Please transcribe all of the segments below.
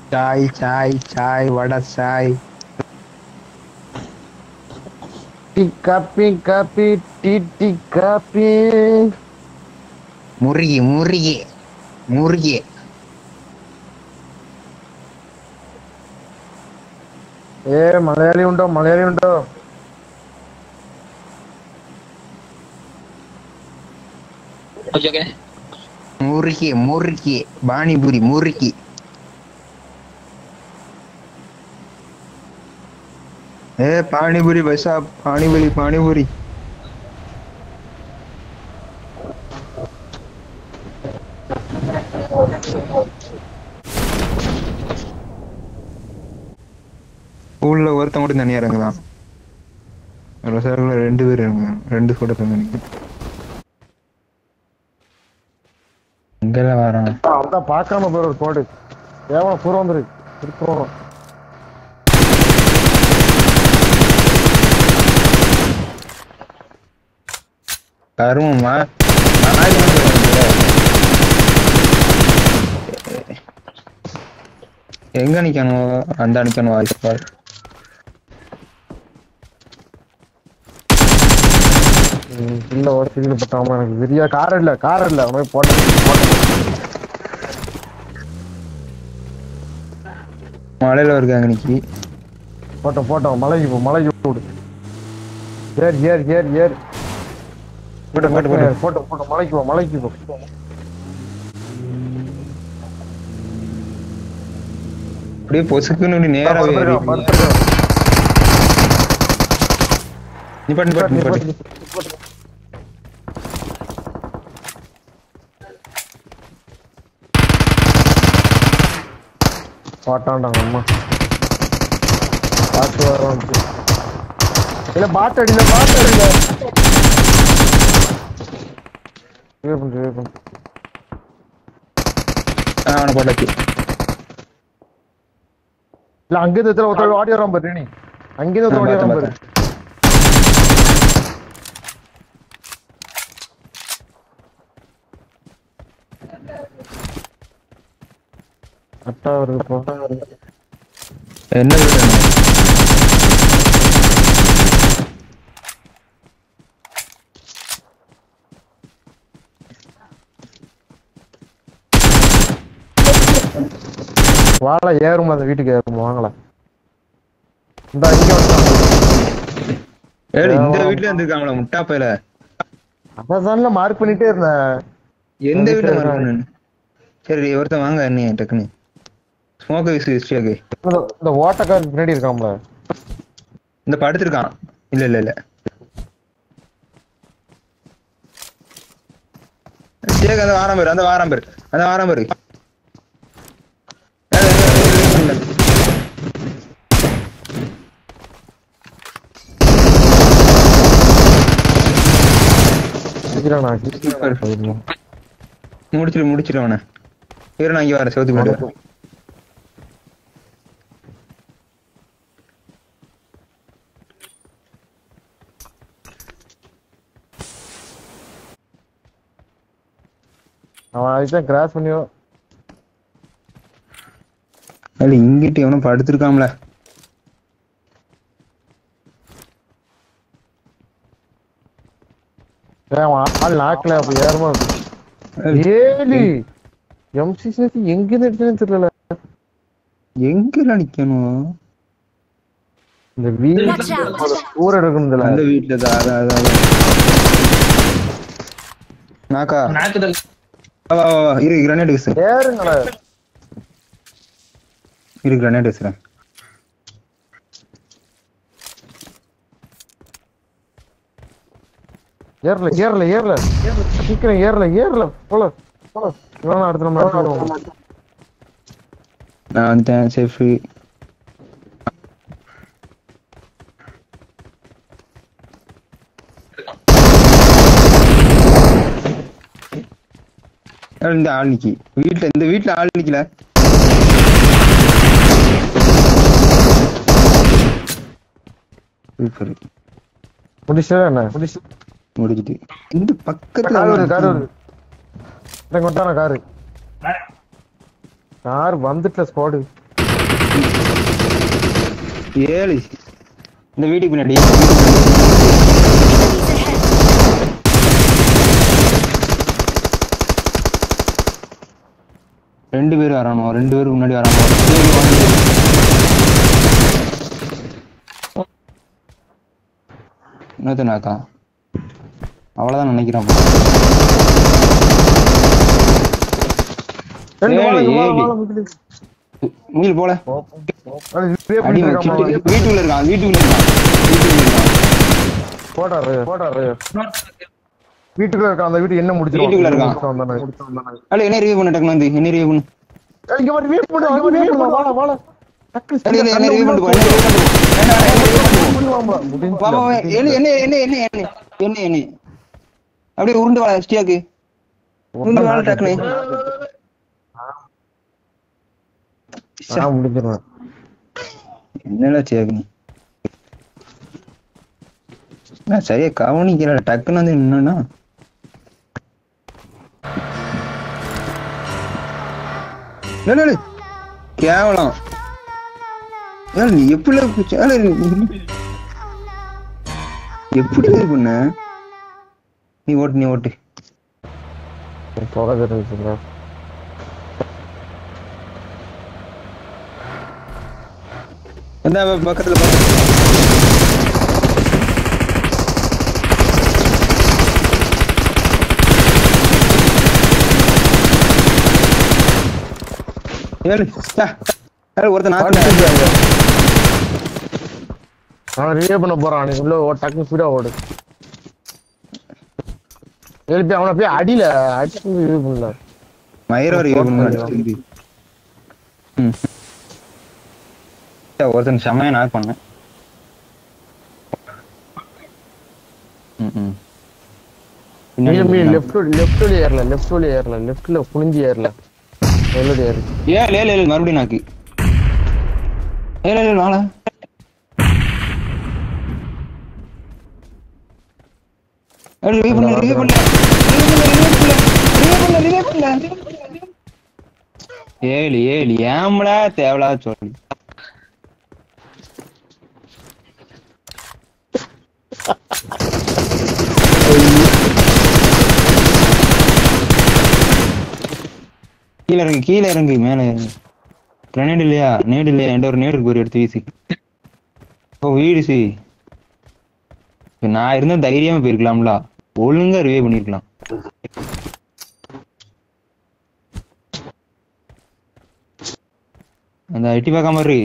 சாய் சாய் சாய் வடை சாய் tea coffee coffee tea tea coffee முருகி முருகி முருகி ഏ മലയാളി ഉണ്ടോ മലയാളി ഉണ്ടോ ஓகே ஓகே முருகி முருகி பானிபுரி முருகி ஏ பானிபுரி பைசா பானிபுரி பானிபுரி ஸ்கூல்ல ஒருத்தன் மட்டும் தனியா இறங்குதான் ரசாரில் ரெண்டு பேர் இறங்குதான் ரெண்டு கூட தங்க இங்கெல்லாம் வரான் அதான் பார்க்காம போற ஒரு கோடு ஏவன பூர்வம் வந்துரு திருப்பூரம் கருமமா நாய் வந்து வருது. எங்க நிக்கணும் அந்த நிக்கணும் வாய்ப்பு இல்ல ஒரு சிரியில் பட்டாம எனக்கு சரியா கார் இல்ல கார் இல்ல அவன் போட்டேன் போட்டேன் மலையில இருக்காங்க நிக்கி போட்டோம் போட்டோம் மலைக்கு போ மலைக்கு விடு ஏர் ஏர் ஏர் ஏர் போட்டு போட்டு போட்டு போட்டோ போட்டோ மலைக்கு போ மலைக்கு போ அப்படியே பொசுக்குன்னு நேரா படுத்துருக்கான், படுத்துருக்கான். நிப்பாட்டு நிப்பாட்டு நிப்பாட்டு பாட்டாண்டாங்க அம்மா பாட்டு வரோம் இல்ல பாட்டு அடியில பாட்டு அடியில சேவ் பண்ணு சேவ் பண்ணு ஆ, அவனை போட்டாச்சு இல்ல அங்கிருந்து எத்தனை ஒருத்தர் ஆடி வரான் பாரு நீ அங்கிருந்து ஒருத்தர் ஓடி ஆ, வரான் பார்த்தேன், பாரு அட்டா வருது போ என்ன வீடு வாழை ஏறும் அந்த வீட்டுக்கு ஏறும் வாங்கல இந்த இங்க வந்துட்டான். ஏய், இந்த வீட்ல இருந்திருக்காங்களா முட்டா பையல அதான் மார்க் பண்ணிட்டே இருந்தேன் எந்த வீட்ல வீட்ல மறக்கணும் சரி ஒருத்தன் வாங்க அண்ணே டக்குன்னு ஸ்மோக் வீஸ் ஹிஸ்டரியாக்கு இந்த- இந்த ஓட்டக்கார் பின்னாடி இருக்கான்ல இந்த படுத்திருக்கான் இல்ல இல்ல இல்ல கேக்கு அந்த வாரம் பேரு அந்த வாரம் பேரு அந்த வாரம் பேரு ஏய், ஏய், ஏய், ஏய், ஏய், சீக்கிரம் நான் சூப்பர். முடிச்சிரு முடிச்சிரு அவனை இரு நான் இங்க வரேன் சவுத்து போயிட்டு அவன் அதுதான் கிராஸ் பண்ணியோ அல்ல இங்கிட்டு எவனும் படுத்திருக்காம்ல ஏய், அவன் ஆள் நாக்கல அப்ப ஏறமா ஏலி எம்சி சேர்த்து எங்க இருந்து எடுத்தேன்னு தெரியல எங்க நிக்கணும் இந்த வீடு Watch out. ஊர் எடுக்கணும்ல அந்த வீட்டுல தான் அதான் அதான் அதான். நாக்கா நாக்குதல் வா, வா, வா, வா. இரு கிரனேட் வீசு ஏறுங்களே இரு கிரனேட் வீசுறேன் ஏறல ஏறல ஏறல சீக்கிரம் ஏறல ஏறல போல போல இவன் அடுத்த நம்ம அடுத்து வருவோம். நான் வந்துட்டேன் சேஃப் இந்த ஆள் நிக்கி வீட்டுல இந்த வீட்டுல ஆள் நிக்கல சூப்பர் முடிச்சா என்ன முடிச்சு முடிஞ்சிட்டு இந்த பக்கத்துல கார் வருது ஆள் கார் நிக்கி. வருது இங்க கொண்டான காரு கார் வந்துட்டல ஸ்குவாடு ஏழு இந்த வீட்டுக்கு பின்னாடி ரெண்டு பேர் வரானோ ரெண்டு பேருக்கு முன்னாடி வரானோ ஏழு வாங்க. இன்னொருத்தனாக்கா அவ்வளவுதான் நினைக்கிறேன் ரெண்டு வாழை, ஏழு, வாழை, ஏழு. வாழை முக்கிட்டு. முகில் போல அது இப்படியே அடி பண்ணிட்டு இருக்கான் வச்சுட்டு பாரு. வீட்டுக்குள்ள இருக்கான் வீட்டுக்குள்ள இருக்கான் வீட்டுக்குள்ள இருக்கான் போட்டாரு போட்டாரு வீட்டுக்குள்ள இருக்கான் அந்த வீட்டு என்ன முடிச்சிருவான் வீட்டுக்குள்ள இருக்கான். முடிச்சிட்டு வந்தானே. அல்ல என்ன ரிவ்யூ பண்ண டக்குனு வந்து என்ன ரிவ்யூ பண்ணு ஏய், இங்க பாரு, wait பண்ணு, அங்க wait பண்ணு, வாழை, வாழை. டக்கு, அல்ல, இல்ல, என்ன கண்ணை ரிவ்யூ உள்ள பண்ணிட்டு போ என்ன ரிவ்யூ பண்ணிட்டு போ வேண்டாம், வேண்டாம், என்ன review பண்ணிட்டு போ. முடிவாம்பா, முடிஞ்சுல, வா, வா, வா. முடிஞ்சுல. என்ன என்ன என்ன என்ன என்ன என்ன என்ன அப்படியே உருண்டு வா ஸ்டியாக்கு உருண்டு வா டக்குனு ஆ, முடிஞ்சிருவேன். என்னடா ஸ்டியாக்கு நீ நான் சரியா கவனிக்கல டக்குன்னு வந்து என்னன்னா இல்ல, இல்ல, இல்ல. கேவலம் ஏன் நீ எப்படி ஏன் நீ- எப்படி இது பண்ண நீ ஓட்டு நீ ஓட்டு தொலை தெரிஞ்சுச்சுங்க. என்ன பக்கத்துல பக்கத்துல ஏழு ச்சே. ஏழு, ஒருத்தன் நாக்கு அடிச்சிருக்காங்க. அவன் ரிவே பண்ண போறான் நீ உள்ள ஓ- டக்குனு ஸ்பீடா ஓடு எழுப்பி அவனை போய் அடியில அடிச்சு இது பண்ணல மயிர ஒரு இருபது மணி அடிச்சிருக்கு ம் ச்சே, ஒருத்தன் செமையா நாக் பண்ணேன் ம், ம். பின்னாடி மீன் மீன் இருந்தான். லெஃப்ட் லெஃப்ட் வழி ஏறல லெஃப்ட் வழி ஏறல லெஃப்ட்ல குனிஞ்சு ஏறல எவ்வளவு ஏறு ஏழு ஏழு ஏழு மறுபடியும் நாக்கு ஏழு ஏழு வாழ ரிவே பண்ணல ரிவே பண்ணல ரிவே பண்ணல ரிவே பண்ணல ஏழு ஏழு ஏம்டா தேவலா சொல்லு கீழ இறங்கு கீழ இறங்கு மேல இறங்கு கிரனேட் இல்லையா நேடு இல்லையா என்கிட்ட ஒரு நேடு இருக்கு ஒரு எடுத்து வீசி ஓ வீடு சி இப்ப நான் இருந்தா தைரியமா போயிருக்கலாம்ல ஒழுங்கா ரிவே பண்ணிருக்கலாம் அந்த எட்டி பார்க்காம இரு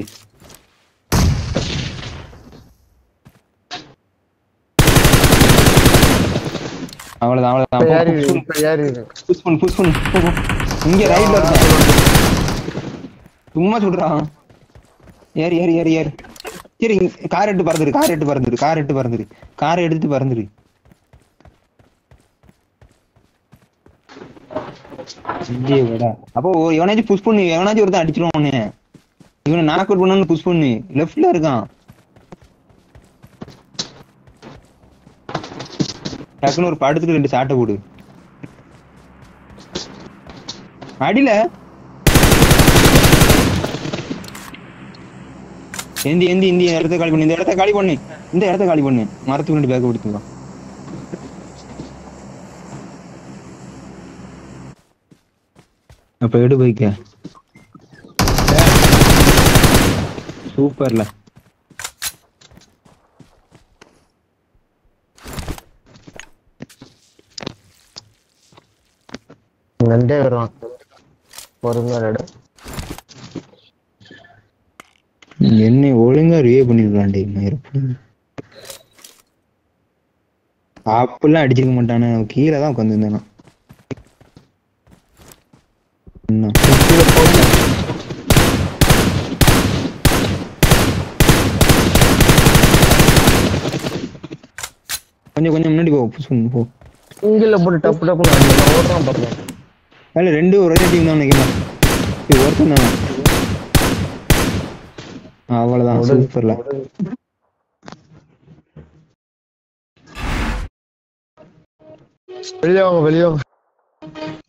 அவ்வளவுதான் இப்ப ஏறி அவ்வளவுதான் இப்ப ஏறி புஷ் பண்ணு புஷ் பண்ணு போ, போ. இங்க ரைட்ல இருக்கான் சும்மா சொல்றான் ஏறு ஏறு ஏறு ஏறு சரி கார் எடுத்து பறந்துரு கார் எடுத்து பறந்துரு கார் எடுத்து பறந்துரு காரை எடுத்து பறந்துரு இங்கே விடா. அப்போ ஒரு- எவனாச்சும் புஷ் பண்ணு எவனாச்சும் ஒருத்தன் அடிச்சிருவான் உன்னை இவனை நாக் அவுட் பண்ணணும்னு புஷ் பண்ணு லெஃப்ட்ல இருக்கான் டக்குன்னு ஒரு படத்துக்கு ரெண்டு சாட்டை போடு அடியில எந்தி எந்தி இந்த இடத்த காலி பண்ணு இந்த இடத்த காலி பண்ணு இந்த இடத்த காலி பண்ணு மரத்துக்கு ரெண்டு பேக்க கொடுத்துக்கலாம் அப்ப எடு பைக்க சூப்பர்ல ரெண்டே வருவான் பொறுமையா எடு என்னை ஒழுங்கா ரிவே பண்ணிருக்கான்டே மயிரப்பு அப்பெல்லாம் அடிச்சிருக்க மாட்டானே அவன் கீழே தான் உட்காந்துருந்தானா என்ன? கொஞ்சம் கொஞ்சம் முன்னாடி போ புஷ் பண்ணு போ இங்கில போட்டு டப்பு டப்புன்னு அடிக்கலாம். ஓடுறான் பாருங்க அதில் ரெண்டு ஒரே டீம் தான் நினைக்கிறேன் இது ஒருத்தன் தானே அவ்வளவுதான் சூப்பர்ல வெளியே வாங்க வெளியே வாங்க